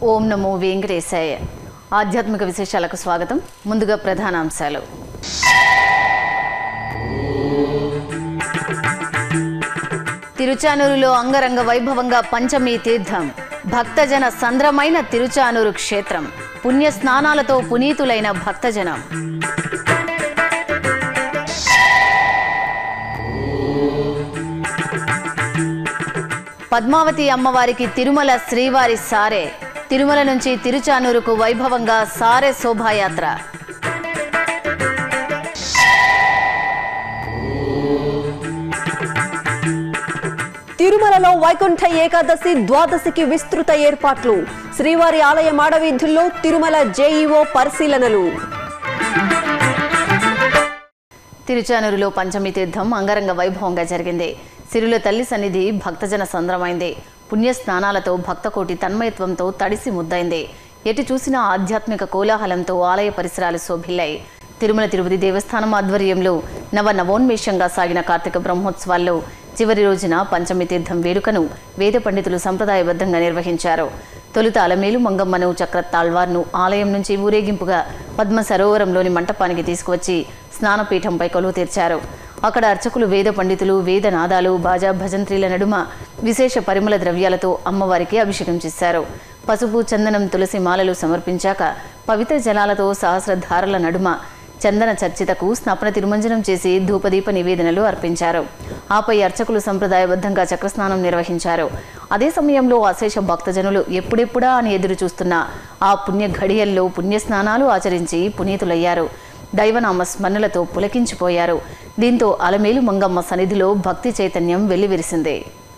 ఓం నమో వెంకటేశాయ ఆధ్యాత్మిక విశేషాలకు స్వాగతం ముందుగా ప్రధానాంశాలు తిరుచానూరులో అంగరంగ వైభవంగా పంచమి తీర్థం భక్తజన సంద్రమైన తిరుచానూరు క్షేత్రం పుణ్య స్నానాలతో పునీతులైన భక్తజనం పద్మావతి అమ్మవారికి తిరుమల శ్రీవారి సారే తిరుమల నుంచి తిరుచానూరుకు వైభవంగా సారే శోభాయాత్ర తిరుమలలో వైకుంఠ ఏకాదశి ద్వాదశికి విస్తృత ఏర్పాట్లు శ్రీవారి ఆలయ మాడవీధుల్లో తిరుమల జేఈఓ పరిశీలనలు తిరుచానూరులో పంచమి తీర్థం అంగరంగ వైభవంగా జరిగింది సిరుల తల్లి సన్నిధి భక్తజన సంద్రమైంది పుణ్య స్నానాలతో భక్తకోటి తన్మయత్వంతో తడిసి ముద్దైంది ఎటు చూసినా ఆధ్యాత్మిక కోలాహలంతో ఆలయ పరిసరాలు శోభిల్లాయి తిరుమల తిరుపతి దేవస్థానం ఆధ్వర్యంలో నవ నవోన్మేషంగా సాగిన కార్తీక బ్రహ్మోత్సవాల్లో చివరి రోజున పంచమి తీర్థం వేడుకను వేద పండితులు సంప్రదాయబద్ధంగా నిర్వహించారు తొలుత అలమేలు మంగమ్మను చక్రతాళ్వార్ను ఆలయం నుంచి ఊరేగింపుగా పద్మ సరోవరంలోని మంటపానికి తీసుకువచ్చి స్నానపీఠంపై కొలువు తీర్చారు అక్కడ అర్చకులు వేద పండితులు వేద నాదాలు బాజా భజంత్రీల నడుమ విశేష పరిమళ ద్రవ్యాలతో అమ్మవారికి అభిషేకం చేశారు పసుపు చందనం తులసి మాలలు సమర్పించాక పవిత్ర జలాలతో సహస్రధారల నడుమ చందన చర్చితకు స్నపన తిరుమంజనం చేసి ధూపదీప నివేదనలు అర్పించారు ఆపై అర్చకులు సంప్రదాయబద్ధంగా చక్రస్నానం నిర్వహించారు అదే సమయంలో అశేష భక్తజనులు ఎప్పుడెప్పుడా అని ఎదురు చూస్తున్న ఆ పుణ్య ఘడియల్లో పుణ్యస్నానాలు ఆచరించి పునీతులయ్యారు దైవనామ స్మరణలతో పులకించిపోయారు దీంతో అలమేలు మంగమ్మ సన్నిధిలో భక్తి చైతన్యం వెల్లివిరిసింది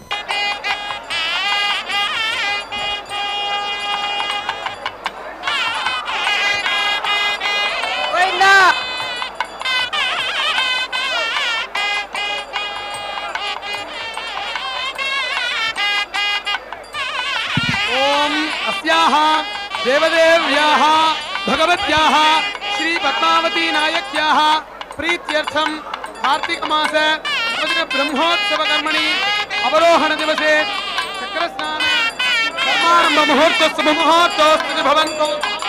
ఓం అస్యాః దేవదేవ్యాः భగవత్యాः శ్రీ పద్మావతీ నాయక్యాः ప్రీత్యర్థం కార్తీక మాస ప్రతిన బ్రహ్మోత్సవ కర్మణి అవరోహణ దివసే చక్రస్నాన కర్మారంభ ముహూర్తస్సు ముహూర్తోస్తు భవంతు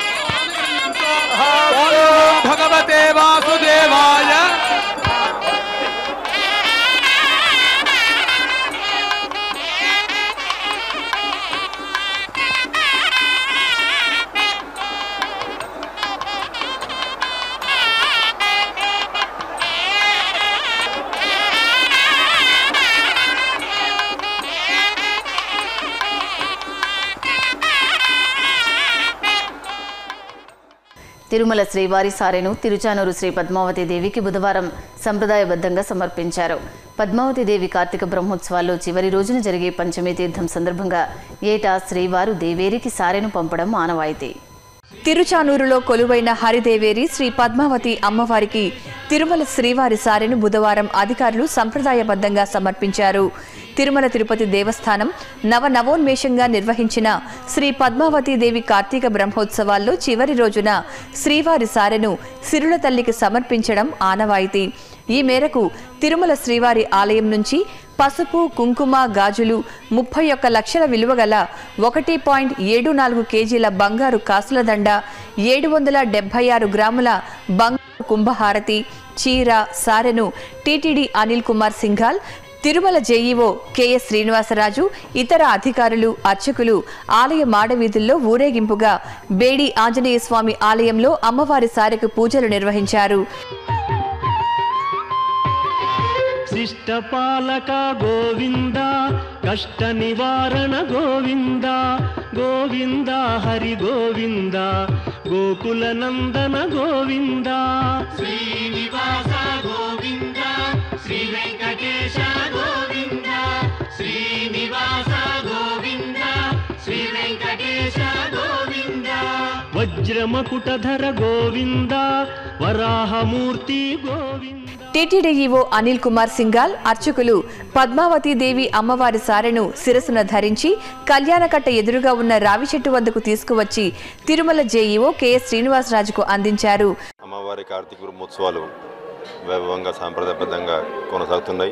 ఓం భగవతే వాసుదేవాయ తిరుమల శ్రీవారి సారెను తిరుచానూరు శ్రీ పద్మావతి దేవికి బుధవారం సంప్రదాయబద్ధంగా సమర్పించారు పద్మావతి దేవి కార్తీక బ్రహ్మోత్సవాల్లో చివరి రోజున జరిగే పంచమి తీర్థం సందర్భంగా ఏటా శ్రీవారు దేవేరికి సారెను పంపడం ఆనవాయితీ తిరుచానూరులో కొలువైన హరిదేవేరి శ్రీ పద్మావతి అమ్మవారికి తిరుమల శ్రీవారి సారెను బుధవారం అధికారులు సంప్రదాయబద్ధంగా సమర్పించారు తిరుమల తిరుపతి దేవస్థానం నవ నవోన్మేషంగా నిర్వహించిన శ్రీ పద్మావతి దేవి కార్తీక బ్రహ్మోత్సవాల్లో చివరి రోజున శ్రీవారి సారెను సిరుల తల్లికి సమర్పించడం ఆనవాయితీ ఈ మేరకు తిరుమల శ్రీవారి ఆలయం నుంచి పసుపు కుంకుమ గాజులు ముప్పై ఒక్క లక్షల విలువ గల ఒకటి పాయింట్ ఏడు నాలుగు కేజీల బంగారు కాసుల దండ ఏడు వందల డెబ్బై ఆరు గ్రాముల బంగారు కుంభహారతి చీర సారెను TTD Anil Kumar Singhal Tirumala JEO KS Srinivasaraju ఇతర అధికారులు అర్చకులు ఆలయ మాడవీధుల్లో ఊరేగింపుగా బేడి ఆంజనేయ స్వామి ఆలయంలో అమ్మవారి సారెకు పూజలు నిర్వహించారు శిష్టపాలక గోవింద కష్ట నివారణ గోవింద గోవింద హరి గోవింద గోకుల నందన గోవింద శ్రీనివాస గోవింద శ్రీ వెంకటేశ గోవింద శ్రీనివాస గోవింద శ్రీ వెంకటేశ గోవింద వజ్రమకుటధర గోవింద వరాహమూర్తి గోవింద టీటీడీఈఓ అనిల్ కుమార్ సింగాల్ అర్చకులు పద్మావతి దేవి అమ్మవారి సారెను శిరసున ధరించి కళ్యాణకట్ట ఎదురుగా ఉన్న రావి చెట్టు వద్దకు తీసుకువచ్చి తిరుమల జేఈఓ కెఎస్ శ్రీనివాసరాజుకు అందించారు అమ్మవారి కార్తీక బ్రహ్మోత్సవాలు వైభవంగా సాంప్రదాయబద్ధంగా కొనసాగుతున్నాయి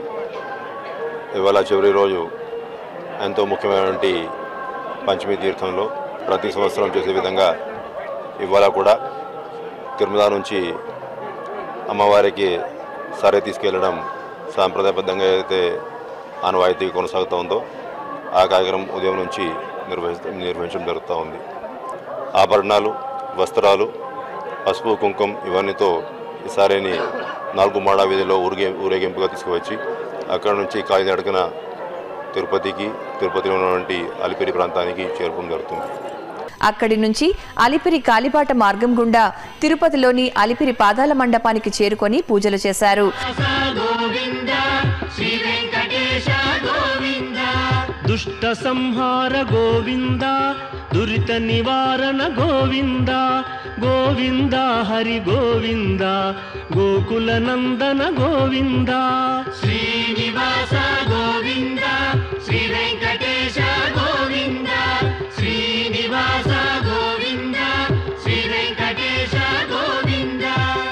ఇవాళ చివరి రోజు ఎంతో ముఖ్యమైనటువంటి పంచమి తీర్థంలో ప్రతి సంవత్సరం చేసే విధంగా ఇవాళ కూడా తిరుమల నుంచి అమ్మవారికి సరే తీసుకెళ్ళడం సాంప్రదాయబద్ధంగా ఏదైతే ఆనవాయితీ కొనసాగుతూ ఉందో ఆ కార్యక్రమం ఉదయం నుంచి నిర్వహిస్తూ నిర్వహించడం జరుగుతూ ఉంది ఆభరణాలు వస్త్రాలు పసుపు కుంకుమ ఇవన్నీతో ఈ సారేని నాలుగు మాడ వీధిలో ఊరిగే ఊరేగింపుగా తీసుకువచ్చి అక్కడ నుంచి కాలినడకన తిరుపతికి తిరుపతిలో ఉన్నటువంటి అలిపిరి ప్రాంతానికి చేరుకోవడం జరుగుతుంది అక్కడి నుంచి అలిపిరి కాలిబాట మార్గం గుండా తిరుపతిలోని అలిపిరి పాదాల మండపానికి చేరుకొని పూజలు చేశారు దుష్ట సంహార గోవింద దురిత నివారణ గోవింద గోవింద హరి గోవింద గోకుల నందన గోవింద శ్రీనివాస గోవింద శ్రీ వెంకటేశ గోవింద శ్రీనివాస గోవింద శ్రీ వెంకటేశ గోవింద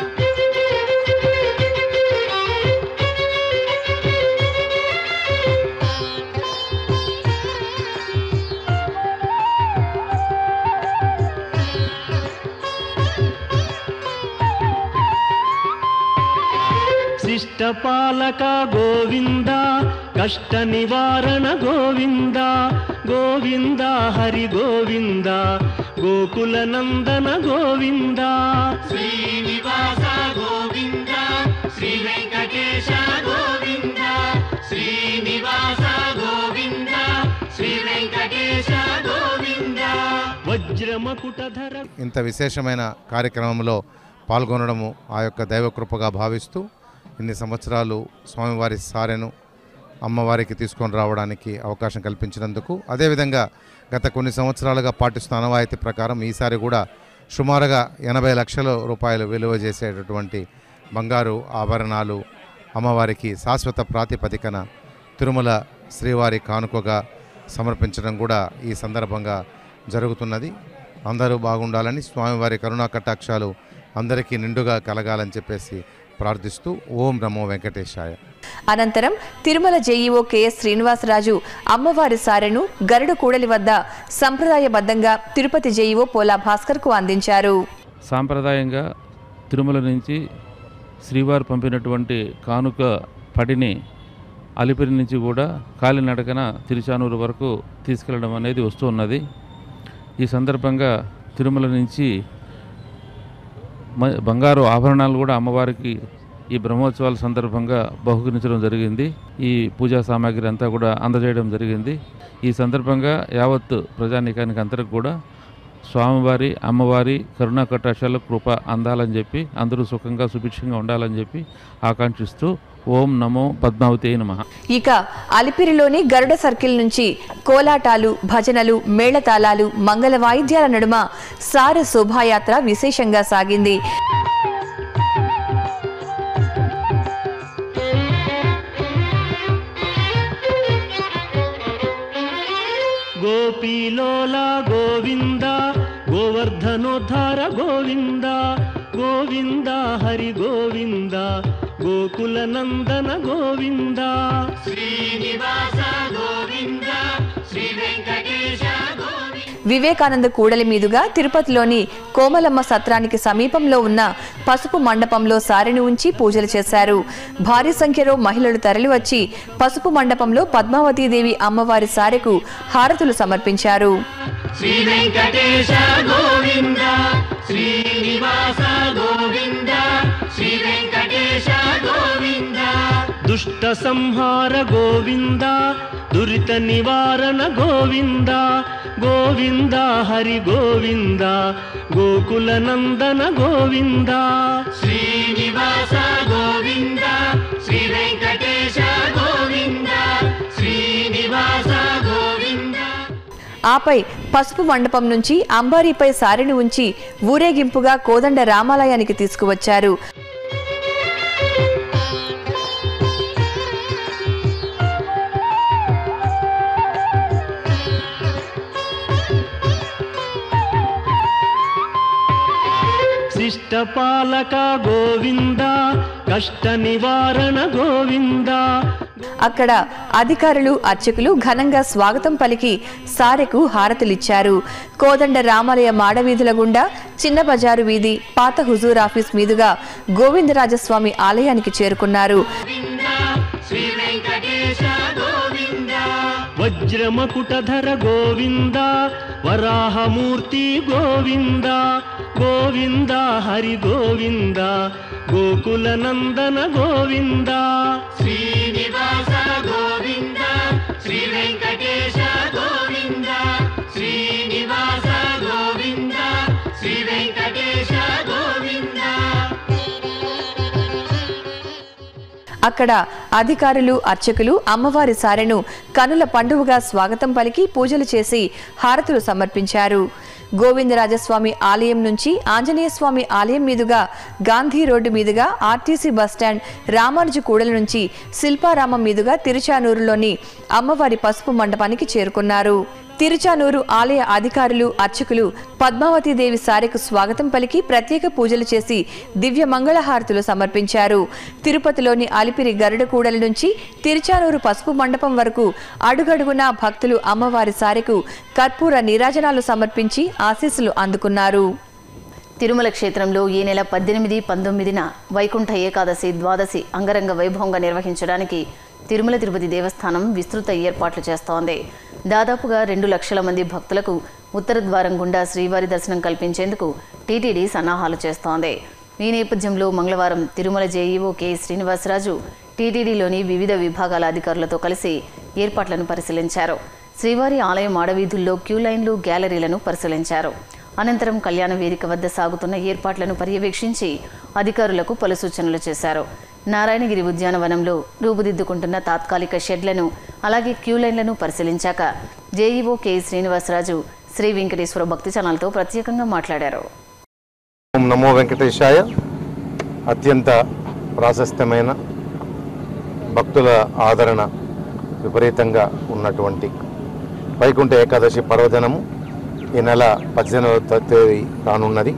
శిష్టపాలక గోవింద కష్ట నివారణ గోవింద గోవింద హరి గోవింద గోకుల నందన గోవింద శ్రీనివాస గోవింద శ్రీ వెంకటేశ గోవింద శ్రీనివాస గోవింద శ్రీ వెంకటేశ గోవింద వజ్రమకుటధర ఇంత విశేషమైన కార్యక్రమంలో పాల్గొనడము ఆ యొక్క దైవకృపగా భావిస్తూ ఇన్ని సంవత్సరాలు స్వామివారి సారెను అమ్మవారికి తీసుకొని రావడానికి అవకాశం కల్పించినందుకు అదేవిధంగా గత కొన్ని సంవత్సరాలుగా పాటిస్తున్న అనవాయితీ ప్రకారం ఈసారి కూడా సుమారుగా ఎనభై లక్షల రూపాయలు విలువ చేసేటటువంటి బంగారు ఆభరణాలు అమ్మవారికి శాశ్వత ప్రాతిపదికన తిరుమల శ్రీవారి కానుకగా సమర్పించడం కూడా ఈ సందర్భంగా జరుగుతున్నది అందరూ బాగుండాలని స్వామివారి కరుణా కటాక్షాలు అందరికీ నిండుగా కలగాలని చెప్పేసి ప్రార్థిస్తూ ఓం నమో వెంకటేశాయ అనంతరం తిరుమల జేఈఓ కెఎస్ శ్రీనివాసరాజు అమ్మవారి సారెను గరుడ కూడలి వద్ద సంప్రదాయబద్ధంగా తిరుపతి జేఈఓ పోలా భాస్కర్కు అందించారు సాంప్రదాయంగా తిరుమల నుంచి శ్రీవారు పంపినటువంటి కానుక పడిని అలిపిరి నుంచి కూడా కాలినడకన తిరుచానూరు వరకు తీసుకెళ్ళడం అనేది వస్తూ ఉన్నది ఈ సందర్భంగా తిరుమల నుంచి మ- బంగారు ఆభరణాలు కూడా అమ్మవారికి ఈ బ్రహ్మోత్సవాల సందర్భంగా బహుకరించడం జరిగింది ఈ పూజా సామాగ్రి అంతా కూడా అందజేయడం జరిగింది ఈ సందర్భంగా యావత్ ప్రజానీకానికి అందరికి కూడా స్వామివారి అమ్మవారి కరుణా కటాక్షాల కృప అందాలని చెప్పి అందరూ సుఖంగా సుభిక్షంగా ఉండాలని చెప్పి ఆకాంక్షిస్తూ ఓం నమో పద్మావతి నమ ఇక అలిపిరిలోని గరుడ సర్కిల్ నుంచి కోలాటాలు భజనలు మేళతాళాలు మంగళ వాయిద్యాల నడుమ సార శోభాయాత్ర విశేషంగా సాగింది గోపీలోల గోవింద గోవర్ధనోద్ధార గోవింద గోవింద హరి గోవింద గోకుల నందన గోవింద శ్రీనివాస గోవింద శ్రీ వెంకటేశ వివేకానంద కూడలి మీదుగా తిరుపతిలోని కోమలమ్మ సత్రానికి సమీపంలో ఉన్న పసుపు మండపంలో సారెని ఉంచి పూజలు చేశారు భారీ సంఖ్యలో మహిళలు తరలివచ్చి పసుపు మండపంలో పద్మావతీదేవి అమ్మవారి సారెకు హారతులు సమర్పించారు శ్రీ వెంకటేశ గోవింద శ్రీనివాస గోవింద శ్రీ వెంకటేశ గోవింద దుష్ట సంహార గోవింద దురిత నివారణ గోవింద గోవింద హరి గోవింద గోకుల నందన గోవింద శ్రీనివాస గోవింద శ్రీ వెంకటేశ గోవింద శ్రీనివాస గోవింద ఆపై పసుపు మండపం నుంచి అంబారీపై సారెని ఉంచి ఊరేగింపుగా కోదండ రామాలయానికి తీసుకువచ్చారు శిష్టపాలక గోవింద కష్ట నివారణ గోవింద అక్కడ అధికారులు అర్చకులు ఘనంగా స్వాగతం పలికి సారెకు హారతులిచ్చారు కోదండ రామాలయ మాడవీధుల గుండా చిన్న బజారు వీధి పాత హుజూర్ ఆఫీస్ మీదుగా గోవిందరాజస్వామి ఆలయానికి చేరుకున్నారు శ్రీ వెంకటేశ గోవింద వజ్రమకుటధర గోవింద వరాహమూర్తి గోవింద గోవింద హరి గోవింద గోకుల నందన గోవింద శ్రీనివాస గోవింద శ్రీ వెంకటేశ గోవింద శ్రీనివాస గోవింద శ్రీ వెంకటేశ గోవింద అక్కడ అధికారులు అర్చకులు అమ్మవారి సారెను కనుల పండువగా స్వాగతం పలికి పూజలు చేసి హారతులు సమర్పించారు గోవిందరాజస్వామి ఆలయం నుంచి ఆంజనేయ స్వామి ఆలయం మీదుగా గాంధీ రోడ్డు మీదుగా ఆర్టీసీ బస్టాండ్ రామానుజు కూడల నుంచి శిల్పారామం మీదుగా తిరుచానూరులోని అమ్మవారి పసుపు మండపానికి చేరుకున్నారు తిరుచానూరు ఆలయ అధికారులు అర్చకులు పద్మావతి దేవి సారెకు స్వాగతం పలికి ప్రత్యేక పూజలు చేసి దివ్య మంగళహారతులు సమర్పించారు తిరుపతిలోని అలిపిరి గరుడ కూడల నుంచి తిరుచానూరు పసుపు మండపం వరకు అడుగడుగునా భక్తులు అమ్మవారి సారెకు కర్పూర నీరాజనాలు సమర్పించి ఆశీస్సులు అందుకున్నారు తిరుమల క్షేత్రంలో ఈ నెల పద్దెనిమిది పంతొమ్మిదిన వైకుంఠ ఏకాదశి ద్వాదశి అంగరంగ వైభవంగా నిర్వహించడానికి తిరుమల తిరుపతి దేవస్థానం విస్తృత ఏర్పాట్లు చేస్తోంది దాదాపుగా రెండు లక్షల మంది భక్తులకు ఉత్తర ద్వారం గుండా శ్రీవారి దర్శనం కల్పించేందుకు టీటీడీ సన్నాహాలు చేస్తోంది ఈ నేపథ్యంలో మంగళవారం తిరుమల జేఈఓ కె శ్రీనివాసరాజు టీటీడీలోని వివిధ విభాగాల అధికారులతో కలిసి ఏర్పాట్లను పరిశీలించారు శ్రీవారి ఆలయం ఆడవీధుల్లో క్యూ లైన్లు గ్యాలరీలను పరిశీలించారు అనంతరం కళ్యాణ వేదిక వద్ద సాగుతున్న ఏర్పాట్లను పర్యవేక్షించి అధికారులకు పలు సూచనలు చేశారు నారాయణగిరి ఉద్యానవనంలో రూపుదిద్దుకుంటున్న తాత్కాలిక షెడ్లను అలాగే క్యూ లైన్లను పరిశీలించాక జేఈఓ కె శ్రీనివాసరాజు శ్రీ వెంకటేశ్వర భక్తి ఛానల్తో ప్రత్యేకంగా మాట్లాడారు ఓం నమో వెంకటేశాయ అత్యంత ప్రాశస్త్యమైన భక్తుల ఆదరణ విపరీతంగా ఉన్నటువంటి వైకుంఠ ఏకాదశి పర్వదినము ఈ నెల పద్దెనిమిదవ తేదీ రానున్నది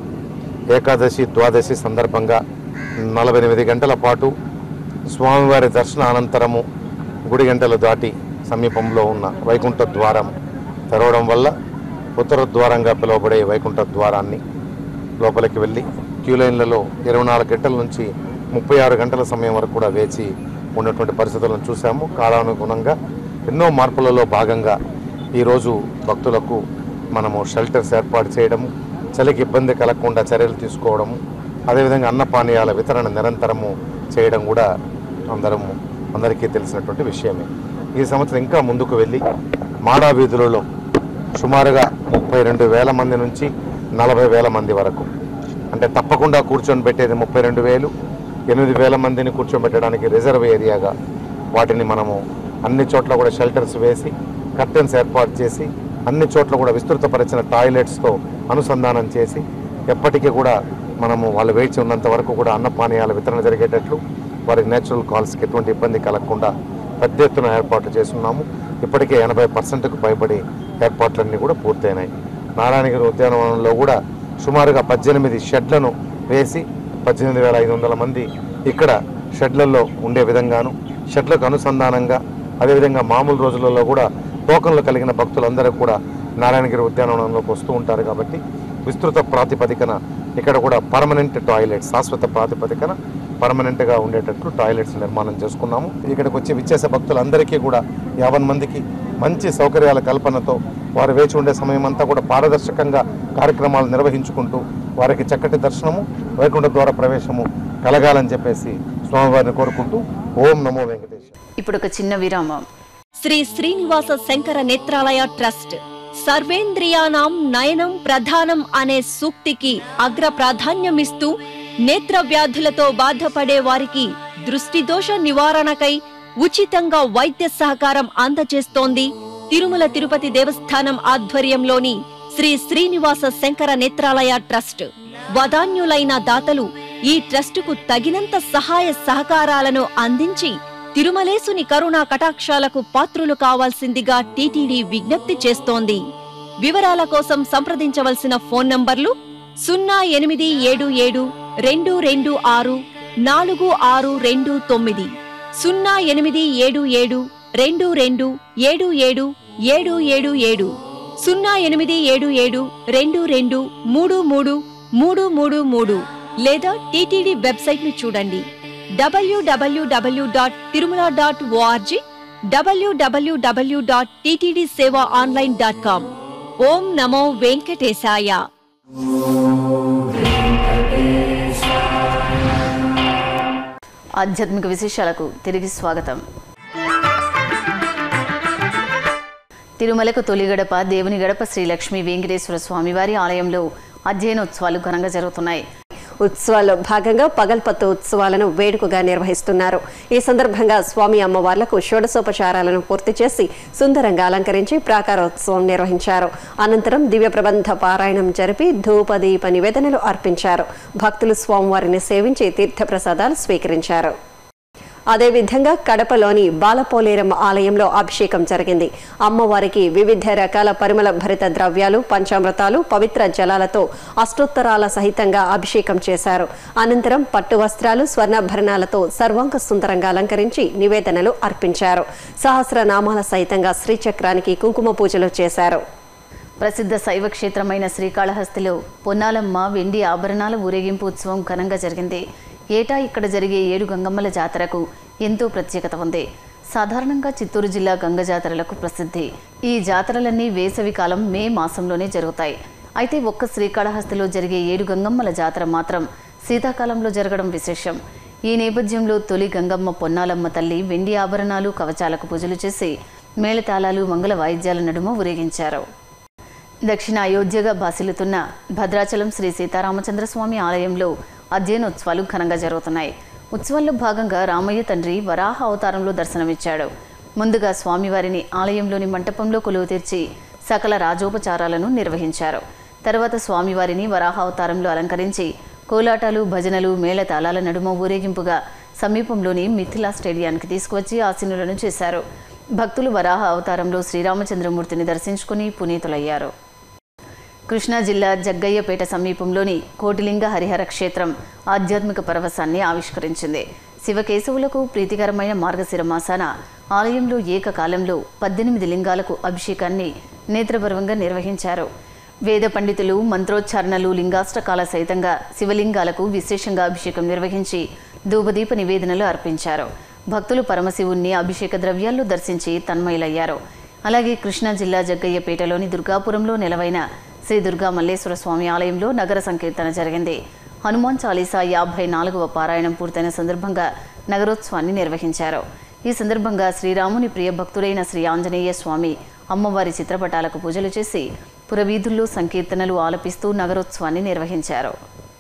ఏకాదశి ద్వాదశి సందర్భంగా నలభై ఎనిమిది గంటల పాటు స్వామివారి దర్శన అనంతరము గుడి గంటలు దాటి సమీపంలో ఉన్న వైకుంఠ ద్వారం తెరవడం వల్ల ఉత్తర ద్వారంగా పిలువబడే వైకుంఠ ద్వారాన్ని లోపలికి వెళ్ళి క్యూ లైన్లలో ఇరవై నాలుగు గంటల నుంచి ముప్పై ఆరు గంటల సమయం వరకు కూడా వేచి ఉన్నటువంటి పరిస్థితులను చూసాము కాలానుగుణంగా ఎన్నో మార్పులలో భాగంగా ఈరోజు భక్తులకు మనము షెల్టర్స్ ఏర్పాటు చేయడము చలికి ఇబ్బంది కలగకుండా చర్యలు తీసుకోవడము అదేవిధంగా అన్నపానీయాల వితరణ నిరంతరము చేయడం కూడా అందరము అందరికీ తెలిసినటువంటి విషయమే ఈ సంవత్సరం ఇంకా ముందుకు వెళ్ళి మాడా వీధులలో సుమారుగా ముప్పై రెండు వేల మంది నుంచి నలభై వేల మంది వరకు అంటే తప్పకుండా కూర్చొని పెట్టేది ముప్పై రెండు వేలు ఎనిమిది వేల మందిని కూర్చోబెట్టడానికి రిజర్వ్ ఏరియాగా వాటిని మనము అన్ని చోట్ల కూడా షెల్టర్స్ వేసి కర్టెన్స్ ఏర్పాటు చేసి అన్ని చోట్ల కూడా విస్తృతపరిచిన టాయిలెట్స్తో అనుసంధానం చేసి ఎప్పటికీ కూడా మనము వాళ్ళు వేచి ఉన్నంత వరకు కూడా అన్నపానీయాల వితరణ జరిగేటట్లు వారికి నేచురల్ కాల్స్కి ఎటువంటి ఇబ్బంది కలగకుండా పెద్ద ఎత్తున ఏర్పాట్లు చేస్తున్నాము ఇప్పటికే ఎనభై పర్సెంట్కు పైబడి ఏర్పాట్లన్నీ కూడా పూర్తయినాయి నారాయణగిరి ఉద్యానవనంలో కూడా సుమారుగా పద్దెనిమిది షెడ్లను వేసి పద్దెనిమిది వేల ఐదు వందల మంది ఇక్కడ షెడ్లలో ఉండే విధంగాను షెడ్లకు అనుసంధానంగా అదేవిధంగా మామూలు రోజులలో కూడా టోకన్లు కలిగిన భక్తులందరూ కూడా నారాయణగిరి ఉద్యానవనంలోకి వస్తూ ఉంటారు కాబట్టి విస్తృత ప్రాతిపదికన ఇక్కడ కూడా పర్మనెంట్ టాయిలెట్స్ శాశ్వత ప్రాతిపదికన పర్మనెంట్గా ఉండేటట్లు టాయిలెట్స్ నిర్మాణం చేసుకున్నాము ఇక్కడికి వచ్చి విచ్చేసే భక్తులందరికీ కూడా యాభై మందికి మంచి సౌకర్యాల కల్పనతో వారు వేచి ఉండే సమయం అంతా కూడా పారదర్శకంగా కార్యక్రమాలు నిర్వహించుకుంటూ వారికి చక్కటి దర్శనము వైకుంఠ ద్వార ప్రవేశము కలగాలని చెప్పేసి స్వామివారిని కోరుకుంటూ ఓం నమో వెంకటేశ్వర ఇప్పుడు ఒక చిన్న విరామం శ్రీ శ్రీనివాస శంకర నేత్రాలయ ట్రస్ట్ సర్వేంద్రియానాం నయనం ప్రధానం అనే సూక్తికి అగ్ర ప్రాధాన్యమిస్తూ నేత్ర వ్యాధులతో బాధపడే వారికి దృష్టి దోష నివారణకై ఉచితంగా వైద్య సహకారం అందజేస్తోంది తిరుమల తిరుపతి దేవస్థానం ఆధ్వర్యంలోని శ్రీ శ్రీనివాస శంకర నేత్రాలయ ట్రస్ట్ వదాన్యులైన దాతలు ఈ ట్రస్టుకు తగినంత సహాయ సహకారాలను అందించి తిరుమలేసుని కరుణా కటాక్షాలకు పాత్రులు కావాల్సిందిగా టీటీడీ విజ్ఞప్తి చేస్తోంది వివరాల కోసం సంప్రదించవలసిన ఫోన్ నంబర్లు సున్నా ఎనిమిది ఏడు ఏడు రెండు రెండు ఆరు నాలుగు ఆరు రెండు తొమ్మిది సున్నా ఎనిమిది ఏడు ఏడు రెండు రెండు ఏడు ఏడు ఏడు ఏడు ఏడు సున్నా ఎనిమిది ఏడు ఏడు రెండు రెండు మూడు మూడు మూడు మూడు మూడు లేదా టీటీడీ వెబ్సైట్ ను చూడండి WWW dot Tirumala dot ORG WWW dot TTD Seva online dot com ఓం నమో వెంకటేశాయ ఆధ్యాత్మిక విశేషాలకు తిరిగి స్వాగతం తిరుమలకు తొలి గడప దేవుని గడప శ్రీ లక్ష్మీ వెంకటేశ్వర స్వామివారి ఆలయంలో అధ్యయనోత్సవాలు ఘనంగా జరుగుతున్నాయి ఉత్సవాల్లో భాగంగా పగల్పత్తు ఉత్సవాలను వేడుకగా నిర్వహిస్తున్నారు ఈ సందర్భంగా స్వామి అమ్మవార్లకు షోడశోపచారాలను పూర్తి చేసి సుందరంగా అలంకరించి ప్రాకారోత్సవం నిర్వహించారు అనంతరం దివ్య ప్రబంధ పారాయణం జరిపి ధూపదీప నివేదనలు అర్పించారు భక్తులు స్వామివారిని సేవించి తీర్థప్రసాదాలు స్వీకరించారు అదేవిధంగా కడపలోని బాలపోలేరమ్మ ఆలయంలో అభిషేకం జరిగింది అమ్మవారికి వివిధ రకాల పరిమళ భరిత ద్రవ్యాలు పంచామృతాలు పవిత్ర జలాలతో అష్టోత్తరాల సహితంగా అభిషేకం చేశారు అనంతరం పట్టు వస్త్రాలు స్వర్ణాభరణాలతో సర్వాంగ సుందరంగా అలంకరించి నివేదనలు అర్పించారు సహస్రనామాల సహితంగా శ్రీచక్రానికి కుంకుమ పూజలు చేశారు ప్రసిద్ధ శైవ క్షేత్రమైన శ్రీకాళహస్తిలో పొన్నాలమ్మ వెండి ఆభరణాల ఊరేగింపు ఉత్సవం ఘనంగా జరిగింది ఏటా ఇక్కడ జరిగే ఏడు గంగమ్మల జాతరకు ఎంతో ప్రత్యేకత ఉంది సాధారణంగా చిత్తూరు జిల్లా గంగ జాతరలకు ప్రసిద్ధి ఈ జాతరలన్నీ వేసవి కాలం మే మాసంలోనే జరుగుతాయి అయితే ఒక్క శ్రీకాళహస్తిలో జరిగే ఏడు గంగమ్మల జాతర మాత్రం శీతాకాలంలో జరగడం విశేషం ఈ నేపథ్యంలో తొలి గంగమ్మ పొన్నాలమ్మ తల్లి వెండి ఆభరణాలు కవచాలకు పూజలు చేసి మేళతాళాలు మంగళ వాయిద్యాల నడుమ ఊరేగించారు దక్షిణ అయోధ్యగా బాసిల్లుతున్న భద్రాచలం శ్రీ సీతారామచంద్ర స్వామి ఆలయంలో అధ్యయనోత్సవాలు ఘనంగా జరుగుతున్నాయి ఉత్సవాల్లో భాగంగా రామయ్య తండ్రి వరాహ అవతారంలో దర్శనమిచ్చాడు ముందుగా స్వామివారిని ఆలయంలోని మంటపంలో కొలువు తీర్చి సకల రాజోపచారాలను నిర్వహించారు తర్వాత స్వామివారిని వరాహ అవతారంలో అలంకరించి కోలాటాలు భజనలు మేళతాళాల నడుమ ఊరేగింపుగా సమీపంలోని మిథిలా స్టేడియానికి తీసుకువచ్చి ఆసీనులను చేశారు భక్తులు వరాహ అవతారంలో శ్రీరామచంద్రమూర్తిని దర్శించుకుని పునీతులయ్యారు కృష్ణా జిల్లా జగ్గయ్యపేట సమీపంలోని కోటిలింగ హరిహర క్షేత్రం ఆధ్యాత్మిక పరవశాన్ని ఆవిష్కరించింది శివకేశవులకు ప్రీతికరమైన మార్గశిర మాసాన ఆలయంలో ఏకకాలంలో పద్దెనిమిది లింగాలకు అభిషేకాన్ని నేత్రపర్వంగా నిర్వహించారు వేద పండితులు మంత్రోచ్చారణలు లింగాష్టకాల సహితంగా శివలింగాలకు విశేషంగా అభిషేకం నిర్వహించి ధూపదీప నివేదనలు అర్పించారు భక్తులు పరమశివుణ్ణి అభిషేక ద్రవ్యాల్లో దర్శించి తన్మయులయ్యారు అలాగే కృష్ణా జిల్లా జగ్గయ్యపేటలోని దుర్గాపురంలో నెలవైన శ్రీ దుర్గా మల్లేశ్వర స్వామి ఆలయంలో నగర సంకీర్తన జరిగింది హనుమాన్ చాలీసా యాభై నాలుగవ పారాయణం పూర్తయిన సందర్భంగా నగరోత్సవాన్ని నిర్వహించారు ఈ సందర్భంగా శ్రీరాముని ప్రియ భక్తుడైన శ్రీ ఆంజనేయ స్వామి అమ్మవారి చిత్రపటాలకు పూజలు చేసి పురవీధుల్లో సంకీర్తనలు ఆలపిస్తూ నగరోత్సవాన్ని నిర్వహించారు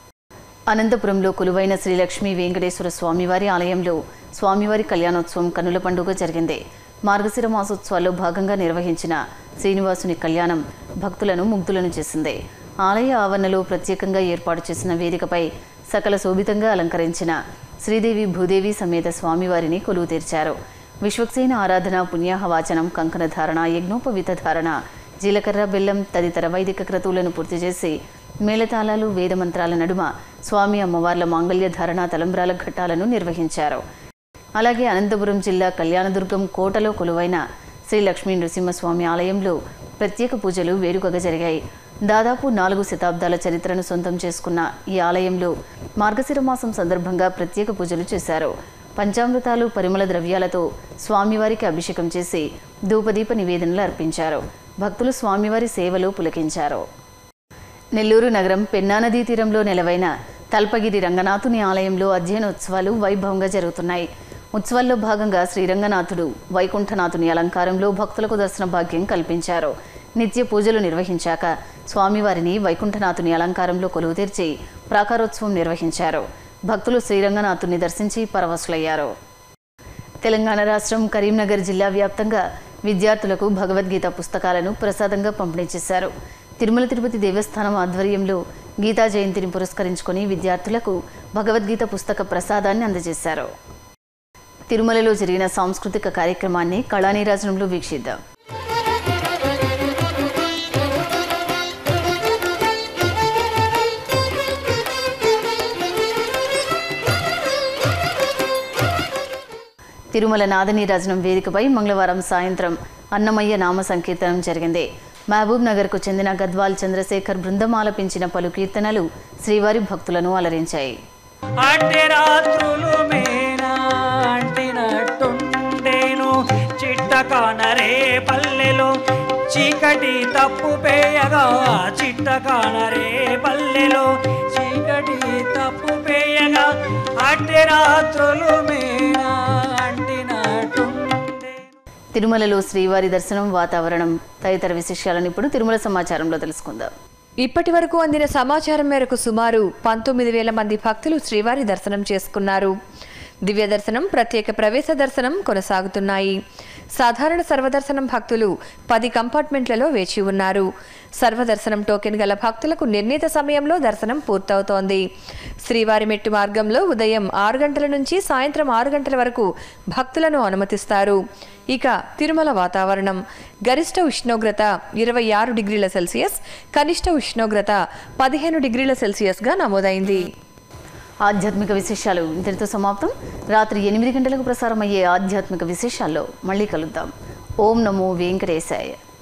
అనంతపురంలో కొలువైన శ్రీ లక్ష్మీ వెంకటేశ్వర స్వామివారి ఆలయంలో స్వామివారి కళ్యాణోత్సవం కన్నుల పండుగ జరిగింది మార్గశిర మాసోత్సవాల్లో భాగంగా నిర్వహించిన శ్రీనివాసుని కళ్యాణం భక్తులను ముగ్ధులను చేసింది ఆలయ ఆవరణలో ప్రత్యేకంగా ఏర్పాటు చేసిన వేదికపై సకల శోభితంగా అలంకరించిన శ్రీదేవి భూదేవి సమేత స్వామివారిని కొలువు తీర్చారు విశ్వక్సేన ఆరాధన పుణ్యాహవాచనం కంకణ ధారణ యజ్ఞోపవిత ధారణ జీలకర్ర బెల్లం తదితర వైదిక క్రతువులను పూర్తి చేసి మేళతాళాలు వేదమంత్రాల నడుమ స్వామి అమ్మవార్ల మాంగళ్య ధారణ తలంబ్రాల ఘట్టాలను నిర్వహించారు అలాగే అనంతపురం జిల్లా కళ్యాణదుర్గం కోటలో కొలువైన శ్రీ లక్ష్మీ నృసింహస్వామి ఆలయంలో ప్రత్యేక పూజలు వేడుకగా జరిగాయి దాదాపు నాలుగు శతాబ్దాల చరిత్రను సొంతం చేసుకున్న ఈ ఆలయంలో మార్గశిర మాసం సందర్భంగా ప్రత్యేక పూజలు చేశారు పంచామృతాలు పరిమళ ద్రవ్యాలతో స్వామివారికి అభిషేకం చేసి ధూపదీప నివేదనలు అర్పించారు భక్తులు స్వామివారి సేవలో పులకించారు నెల్లూరు నగరం పెన్నా నదీ తీరంలో నెలవైన తల్పగిరి రంగనాథుని ఆలయంలో అధ్యయనోత్సవాలు వైభవంగా జరుగుతున్నాయి ఉత్సవాల్లో భాగంగా శ్రీరంగనాథుడు వైకుంఠనాథుని అలంకారంలో భక్తులకు దర్శన భాగ్యం కల్పించారు నిత్య పూజలు నిర్వహించాక స్వామివారిని వైకుంఠనాథుని అలంకారంలో కొలువు తీర్చి ప్రాకారోత్సవం నిర్వహించారు భక్తులు శ్రీరంగనాథుని దర్శించి పరవశులయ్యారు తెలంగాణ రాష్ట్రం కరీంనగర్ జిల్లా వ్యాప్తంగా విద్యార్థులకు భగవద్గీత పుస్తకాలను ప్రసాదంగా పంపిణీ చేశారు తిరుమల తిరుపతి దేవస్థానం ఆధ్వర్యంలో గీతా జయంతిని పురస్కరించుకొని విద్యార్థులకు భగవద్గీత పుస్తక ప్రసాదాన్ని అందజేశారు తిరుమలలో జరిగిన సాంస్కృతిక కార్యక్రమాన్ని కళానీరాజనంలో వీక్షిద్దాం తిరుమల నాదనీరాజనం వేదికపై మంగళవారం సాయంత్రం అన్నమయ్య నామ సంకీర్తనం జరిగింది మహబూబ్ నగర్కు చెందిన గద్వాల్ చంద్రశేఖర్ బృందం ఆలపించిన పలు కీర్తనలు శ్రీవారి భక్తులను అలరించాయి అడ్డరాత్రులు మేనా అంటినట్టుండేను చిట్టకానరే పల్లెలో చీకటి తప్పు పేయగా చిట్టకానరే పల్లెలో చీకటి తప్పు పేయగా అడ్డరాత్రులు మేనా అంటినట్టుండే తిరుమలలో శ్రీవారి దర్శనం వాతావరణం తదితర విశేషాలను ఇప్పుడు తిరుమల సమాచారంలో తెలుసుకుందాం ఇప్పటి వరకు అందిన సమాచారం మేరకు సుమారు పంతొమ్మిది వేల మంది భక్తులు శ్రీవారి దర్శనం చేసుకున్నారు దివ్య దర్శనం ప్రత్యేక ప్రవేశ దర్శనం కొనసాగుతున్నాయి సాధారణ సర్వదర్శనం భక్తులు పది కంపార్ట్మెంట్లలో వేచి ఉన్నారు సర్వదర్శనం టోకెన్ గల భక్తులకు నిర్ణీత సమయంలో దర్శనం పూర్తవుతోంది శ్రీవారి మెట్టు మార్గంలో ఉదయం ఆరు గంటల నుంచి సాయంత్రం ఆరు గంటల వరకు భక్తులను అనుమతిస్తారు ఇక తిరుమల వాతావరణం గరిష్ట ఉష్ణోగ్రత ఇరవై ఆరు డిగ్రీల సెల్సియస్ కనిష్ట ఉష్ణోగ్రత పదిహేను డిగ్రీల సెల్సియస్గా నమోదైంది ఆధ్యాత్మిక విశేషాలు ఇంతటితో సమాప్తం రాత్రి ఎనిమిది గంటలకు ప్రసారమయ్యే ఆధ్యాత్మిక విశేషాల్లో మళ్ళీ కలుద్దాం ఓం నమో వెంకటేశాయ